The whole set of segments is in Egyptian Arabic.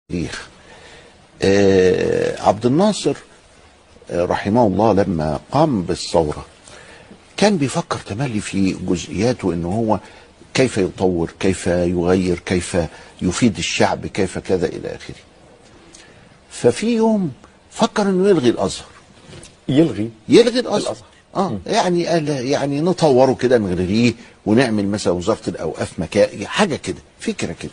التاريخ آه عبد الناصر آه رحمه الله لما قام بالثورة كان بيفكر تملي في جزئياته ان هو كيف يطور كيف يغير كيف يفيد الشعب كيف كذا الى اخره ففي يوم فكر انه يلغي الازهر يلغي يلغي الازهر الأزهر. اه يعني قال يعني نطوره كده نلغيه ونعمل مثلا وزاره الاوقاف مكان حاجه كده فكره كده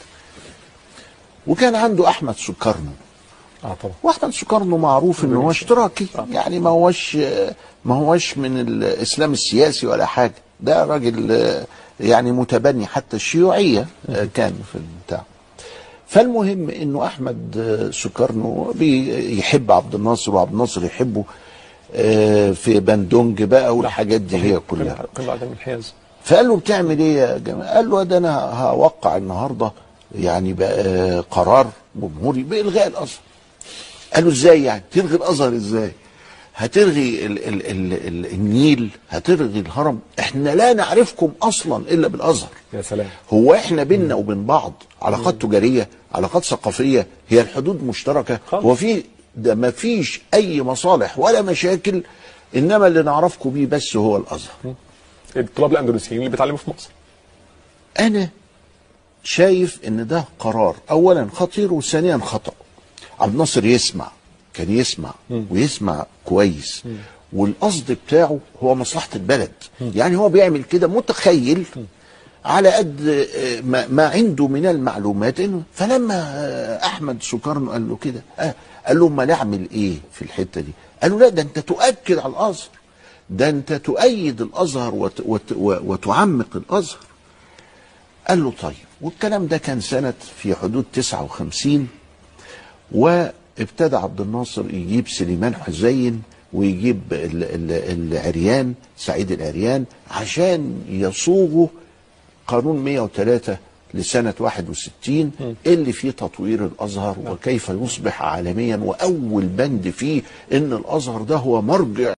وكان عنده احمد سكرنو اه طبعا واحمد سكرنو معروف ان هو اشتراكي يعني ما هوش ما هوش من الاسلام السياسي ولا حاجه ده راجل آه، يعني متبني حتى الشيوعيه آه، كان في البتاع فالمهم انه احمد آه، سكرنو بيحب عبد الناصر وعبد الناصر يحبه آه، في بندونج بقى والحاجات دي هي كلها قمة عدم الانحياز فقال له بتعمل ايه يا جماعه؟ قال له ده انا هوقع النهارده يعني بقى قرار جمهوري بالغاء الازهر. قال له ازاي يعني؟ تلغي الازهر ازاي؟ هتلغي ال ال ال ال النيل، هتلغي الهرم، احنا لا نعرفكم اصلا الا بالازهر. يا سلام هو احنا بيننا وبين بعض علاقات تجاريه، علاقات ثقافيه، هي الحدود مشتركه، خالص. هو في ده ما فيش اي مصالح ولا مشاكل انما اللي نعرفكم بيه بس هو الازهر. الطلاب الاندونيسيين اللي بيتعلموا في مصر انا شايف ان ده قرار اولا خطير وثانيا خطا عبد الناصر يسمع كان يسمع ويسمع كويس والقصد بتاعه هو مصلحه البلد يعني هو بيعمل كده متخيل على قد آه، ما, ما عنده من المعلومات انه فلما آه، احمد سكرن قال له كده آه قال له ما نعمل ايه في الحته دي قال له لا ده انت تؤكد على الازهر ده انت تؤيد الازهر وت وت وتعمق الازهر قال له طيب والكلام ده كان سنة في حدود 59 وابتدى عبد الناصر يجيب سليمان حزين ويجيب ال- ال- العريان سعيد العريان عشان يصوغوا قانون 103 لسنة 61 اللي فيه تطوير الأزهر وكيف يصبح عالميا وأول بند فيه إن الأزهر ده هو مرجع